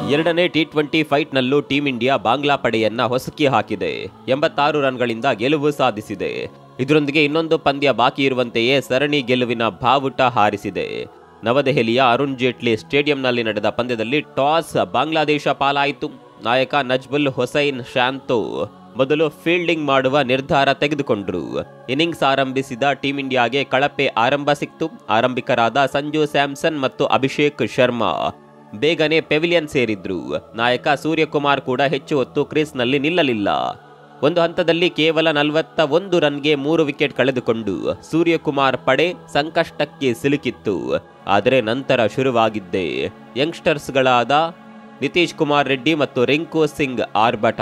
ಎರಡನೇ T twenty ಫೈಟ್ನಲ್ಲೂ team India Bangla ಪಡೆಯನ್ನ ಹೊಸಕಿ ಹಾಕಿದೆ ಎಂಬತ್ತಾರು ರನ್ಗಳಿಂದ ಗೆಲುವು ಸಾಧಿಸಿದೆ ಇದರೊಂದಿಗೆ ಇನ್ನೊಂದು ಪಂದ್ಯ ಬಾಕಿ ಇರುವಂತೆಯೇ ಸರಣಿ ಗೆಲುವಿನ ಬಾವುಟ ಹಾರಿಸಿದೆ ನವದೆಹಲಿಯ ಅರುಣ್ ಜೇಟ್ಲಿ ಸ್ಟೇಡಿಯಂನಲ್ಲಿ ನಡೆದ ಪಂದ್ಯದಲ್ಲಿ ಟಾಸ್ ಬಾಂಗ್ಲಾದೇಶ ಪಾಲಾಯಿತು ನಾಯಕ ನಜ್ಬುಲ್ ಹೊಸೈನ್ ಶಾಂತೋ ಮೊದಲು ಫೀಲ್ಡಿಂಗ್ ಮಾಡುವ ನಿರ್ಧಾರ ತೆಗೆದುಕೊಂಡ್ರು ಇನ್ನಿಂಗ್ಸ್ ಆರಂಭಿಸಿದ ಟೀಂ ಇಂಡಿಯಾಗೆ ಕಳಪೆ ಆರಂಭ ಸಿಕ್ತು ಆರಂಭಿಕರಾದ ಸಂಜು ಸ್ಯಾಮ್ಸನ್ ಮತ್ತು ಅಭಿಷೇಕ್ ಶರ್ಮಾ ಬೇಗನೆ ಪೆವಿಲಿಯನ್ ಸೇರಿದ್ರು ನಾಯಕ ಸೂರ್ಯಕುಮಾರ್ ಕೂಡ ಹೆಚ್ಚು ಹೊತ್ತು ಕ್ರೀಸ್ನಲ್ಲಿ ನಿಲ್ಲಲಿಲ್ಲ ಒಂದು ಹಂತದಲ್ಲಿ ಕೇವಲ ನಲವತ್ತ ಒಂದು ರನ್ಗೆ ಮೂರು ವಿಕೆಟ್ ಕಳೆದುಕೊಂಡು ಸೂರ್ಯಕುಮಾರ್ ಪಡೆ ಸಂಕಷ್ಟಕ್ಕೆ ಸಿಲುಕಿತ್ತು ಆದರೆ ನಂತರ ಶುರುವಾಗಿದ್ದೆ ಯಂಗ್ಸ್ಟರ್ಸ್ಗಳಾದ ನಿತೀಶ್ ಕುಮಾರ್ ರೆಡ್ಡಿ ಮತ್ತು ರಿಂಕು ಸಿಂಗ್ ಆರ್ಭಟ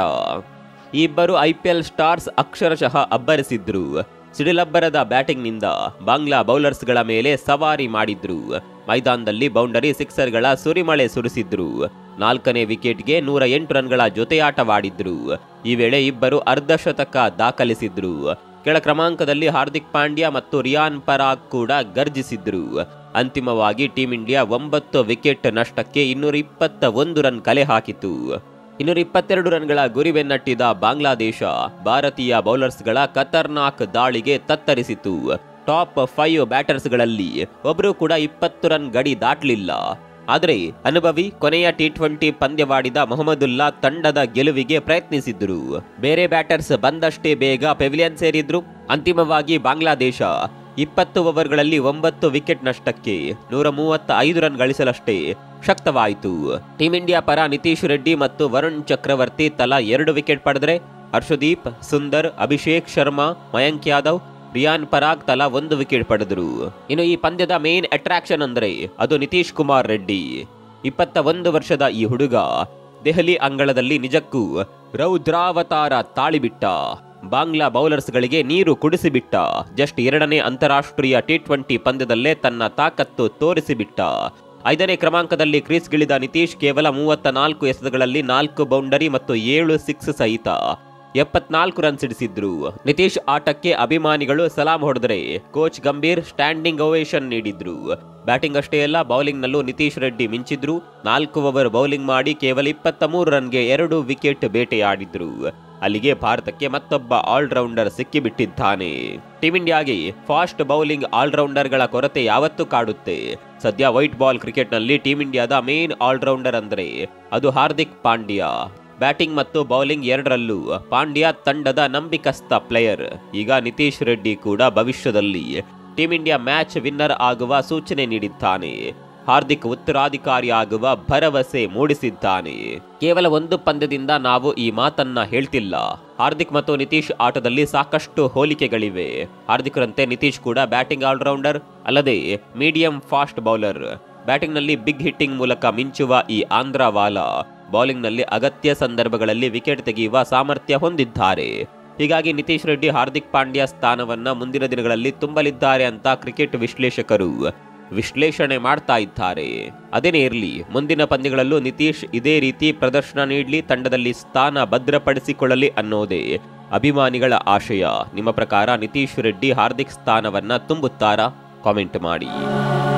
ಈ ಇಬ್ಬರು ಐಪಿಎಲ್ ಸ್ಟಾರ್ಸ್ ಅಕ್ಷರಶಃ ಅಬ್ಬರಿಸಿದ್ರು ಸಿಡಿಲಬ್ಬರದ ಬ್ಯಾಟಿಂಗ್ನಿಂದ ಬಾಂಗ್ಲಾ ಬೌಲರ್ಸ್ಗಳ ಮೇಲೆ ಸವಾರಿ ಮಾಡಿದ್ರು ಮೈದಾನದಲ್ಲಿ ಬೌಂಡರಿ ಸಿಕ್ಸರ್ಗಳ ಸುರಿಮಳೆ ಸುರಿಸಿದ್ರು ನಾಲ್ಕನೇ ವಿಕೆಟ್ಗೆ ನೂರ ಎಂಟು ರನ್ಗಳ ಜೊತೆಯಾಟವಾಡಿದ್ರು ಈ ವೇಳೆ ಇಬ್ಬರು ಅರ್ಧಶತಕ ದಾಖಲಿಸಿದ್ರು ಕೆಳ ಕ್ರಮಾಂಕದಲ್ಲಿ ಹಾರ್ದಿಕ್ ಪಾಂಡ್ಯ ಮತ್ತು ರಿಯಾನ್ ಪರಾಗ್ ಕೂಡ ಗರ್ಜಿಸಿದ್ರು ಅಂತಿಮವಾಗಿ ಟೀಂ ಇಂಡಿಯಾ ಒಂಬತ್ತು ವಿಕೆಟ್ ನಷ್ಟಕ್ಕೆ ಇನ್ನೂರ ಇಪ್ಪತ್ತ ಒಂದು ರನ್ ಕಲೆ ಹಾಕಿತು ಇನ್ನೂರ ಇಪ್ಪತ್ತೆರಡು ರನ್ಗಳ ಗುರಿ ಬೆನ್ನಟ್ಟಿದ ಬಾಂಗ್ಲಾದೇಶ ಭಾರತೀಯ ಬೌಲರ್ಸ್ಗಳ ಖತರ್ನಾಕ್ ದಾಳಿಗೆ ತತ್ತರಿಸಿತು ಟಾಪ್ ಫೈವ್ ಬ್ಯಾಟರ್ಸ್ಗಳಲ್ಲಿ ಒಬ್ಬರು ಕೂಡ ಇಪ್ಪತ್ತು ರನ್ ಗಡಿ ದಾಟಲಿಲ್ಲ ಆದರೆ ಅನುಭವಿ ಕೊನೆಯ ಟಿ ಟ್ವೆಂಟಿ ಪಂದ್ಯವಾಡಿದ ಮೊಹಮ್ಮದುಲ್ಲಾ ತಂಡದ ಗೆಲುವಿಗೆ ಪ್ರಯತ್ನಿಸಿದ್ರು ಬೇರೆ ಬ್ಯಾಟರ್ಸ್ ಬಂದಷ್ಟೇ ಬೇಗ ಪೆವಿಲಿಯನ್ ಸೇರಿದ್ರು ಅಂತಿಮವಾಗಿ ಬಾಂಗ್ಲಾದೇಶ ಇಪ್ಪತ್ತು ಓವರ್ಗಳಲ್ಲಿ ಒಂಬತ್ತು ವಿಕೆಟ್ ನಷ್ಟಕ್ಕೆ ನೂರ ಮೂವತ್ತ ಐದು ರನ್ ಗಳಿಸಲಷ್ಟೇ ಶಕ್ತವಾಯಿತು ಟೀಂ ಇಂಡಿಯಾ ಪರ ನಿತೀಶ್ ರೆಡ್ಡಿ ಮತ್ತು ವರುಣ್ ಚಕ್ರವರ್ತಿ ತಲಾ ಎರಡು ವಿಕೆಟ್ ಪಡೆದರೆ ಹರ್ಷದೀಪ್ ಸುಂದರ್ ಅಭಿಷೇಕ್ ಶರ್ಮಾ ಮಯಾಂಕ್ ಯಾದವ್ ರಿಯಾನ್ ಪರಾಗ್ ತಲಾ ಒಂದು ವಿಕೆಟ್ ಪಡೆದರು ಇನ್ನು ಈ ಪಂದ್ಯದ ಮೇನ್ ಅಟ್ರಾಕ್ಷನ್ ಅಂದರೆ ಅದು ನಿತೀಶ್ ಕುಮಾರ್ ರೆಡ್ಡಿ ಇಪ್ಪತ್ತ ಒಂದು ವರ್ಷದ ಈ ಹುಡುಗ ದೆಹಲಿ ಅಂಗಳದಲ್ಲಿ ನಿಜಕ್ಕೂ ರೌದ್ರಾವತಾರ ತಾಳಿಬಿಟ್ಟ ಬಾಂಗ್ಲಾ ಬೌಲರ್ಸ್ಗಳಿಗೆ ನೀರು ಕುಡಿಸಿಬಿಟ್ಟ ಜಸ್ಟ್ ಎರಡನೇ ಅಂತಾರಾಷ್ಟ್ರೀಯ ಟಿ ಟ್ವೆಂಟಿ ಪಂದ್ಯದಲ್ಲೇ ತನ್ನ ತಾಕತ್ತು ತೋರಿಸಿಬಿಟ್ಟ ಐದನೇ ಕ್ರಮಾಂಕದಲ್ಲಿ ಕ್ರೀಸ್ಗಿಳಿದ ನಿತೀಶ್ ಕೇವಲ ಮೂವತ್ತ ನಾಲ್ಕು ಎಸೆತಗಳಲ್ಲಿ ನಾಲ್ಕು ಬೌಂಡರಿ ಮತ್ತು ಏಳು ಸಿಕ್ಸ್ ಸಹಿತ ಎಪ್ಪತ್ನಾಲ್ಕು ರನ್ ಸಿಡಿಸಿದ್ರು ನಿತೀಶ್ ಆಟಕ್ಕೆ ಅಭಿಮಾನಿಗಳು ಸಲಾಂ ಹೊಡೆದರೆ ಕೋಚ್ ಗಂಭೀರ್ ಸ್ಟ್ಯಾಂಡಿಂಗ್ ಓವೇಷನ್ ನೀಡಿದ್ರು ಬ್ಯಾಟಿಂಗ್ ಅಷ್ಟೇ ಅಲ್ಲ ಬೌಲಿಂಗ್ನಲ್ಲೂ ನಿತೀಶ್ ರೆಡ್ಡಿ ಮಿಂಚಿದ್ರು ನಾಲ್ಕು ಓವರ್ ಬೌಲಿಂಗ್ ಮಾಡಿ ಕೇವಲ ಇಪ್ಪತ್ತ ಮೂರು ರನ್ಗೆ ಎರಡು ವಿಕೆಟ್ ಬೇಟೆಯಾಡಿದ್ರು ಅಲ್ಲಿಗೆ ಭಾರತಕ್ಕೆ ಮತ್ತೊಬ್ಬ ಆಲ್ರೌಂಡರ್ ಸಿಕ್ಕಿಬಿಟ್ಟಿದ್ದಾನೆ ಟೀಂ ಇಂಡಿಯಾಗೆ ಫಾಸ್ಟ್ ಬೌಲಿಂಗ್ ಆಲ್ರೌಂಡರ್ಗಳ ಕೊರತೆ ಯಾವತ್ತೂ ಕಾಡುತ್ತೆ ಸದ್ಯ ವೈಟ್ ಬಾಲ್ ಕ್ರಿಕೆಟ್ನಲ್ಲಿ ಟೀಂ ಇಂಡಿಯಾದ ಮೇನ್ ಆಲ್ರೌಂಡರ್ ಅಂದರೆ ಅದು ಹಾರ್ದಿಕ್ ಪಾಂಡ್ಯ ಬ್ಯಾಟಿಂಗ್ ಮತ್ತು ಬೌಲಿಂಗ್ ಎರಡರಲ್ಲೂ ಪಾಂಡ್ಯ ತಂಡದ ನಂಬಿಕಸ್ತ ಪ್ಲೇಯರ್ ಈಗ ನಿತೀಶ್ ರೆಡ್ಡಿ ಕೂಡ ಭವಿಷ್ಯದಲ್ಲಿ ಟೀಂ ಇಂಡಿಯಾ ಮ್ಯಾಚ್ ವಿನ್ನರ್ ಆಗುವ ಸೂಚನೆ ನೀಡಿದ್ದಾನೆ ಹಾರ್ದಿಕ್ ಉತ್ತರಾಧಿಕಾರಿ ಆಗುವ ಭರವಸೆ ಮೂಡಿಸಿದ್ದಾನೆ ಕೇವಲ ಒಂದು ಪಂದ್ಯದಿಂದ ನಾವು ಈ ಮಾತನ್ನ ಹೇಳ್ತಿಲ್ಲ ಹಾರ್ದಿಕ್ ಮತ್ತು ನಿತೀಶ್ ಆಟದಲ್ಲಿ ಸಾಕಷ್ಟು ಹೋಲಿಕೆಗಳಿವೆ ಹಾರ್ದಿಕ್ರಂತೆ ನಿತೀಶ್ ಕೂಡ ಬ್ಯಾಟಿಂಗ್ ಆಲ್ರೌಂಡರ್ ಅಲ್ಲದೆ ಮೀಡಿಯಂ ಫಾಸ್ಟ್ ಬೌಲರ್ ಬ್ಯಾಟಿಂಗ್ನಲ್ಲಿ ಬಿಗ್ ಹಿಟ್ಟಿಂಗ್ ಮೂಲಕ ಮಿಂಚುವ ಈ ಆಂಧ್ರವಾಲ ಬೌಲಿಂಗ್ನಲ್ಲಿ ಅಗತ್ಯ ಸಂದರ್ಭಗಳಲ್ಲಿ ವಿಕೆಟ್ ತೆಗೆಯುವ ಸಾಮರ್ಥ್ಯ ಹೊಂದಿದ್ದಾರೆ ಹೀಗಾಗಿ ನಿತೀಶ್ ರೆಡ್ಡಿ ಹಾರ್ದಿಕ್ ಪಾಂಡ್ಯ ಸ್ಥಾನವನ್ನ ಮುಂದಿನ ದಿನಗಳಲ್ಲಿ ತುಂಬಲಿದ್ದಾರೆ ಅಂತ ಕ್ರಿಕೆಟ್ ವಿಶ್ಲೇಷಕರು ವಿಶ್ಲೇಷಣೆ ಮಾಡ್ತಾ ಇದ್ದಾರೆ ಅದೇನೇ ಇರಲಿ ಮುಂದಿನ ಪಂದ್ಯಗಳಲ್ಲೂ ನಿತೀಶ್ ಇದೇ ರೀತಿ ಪ್ರದರ್ಶನ ನೀಡಲಿ ತಂಡದಲ್ಲಿ ಸ್ಥಾನ ಭದ್ರಪಡಿಸಿಕೊಳ್ಳಲಿ ಅನ್ನೋದೇ ಅಭಿಮಾನಿಗಳ ಆಶಯ ನಿಮ್ಮ ಪ್ರಕಾರ ನಿತೀಶ್ ರೆಡ್ಡಿ ಹಾರ್ದಿಕ್ ಸ್ಥಾನವನ್ನ ತುಂಬುತ್ತಾರಾ ಕಾಮೆಂಟ್ ಮಾಡಿ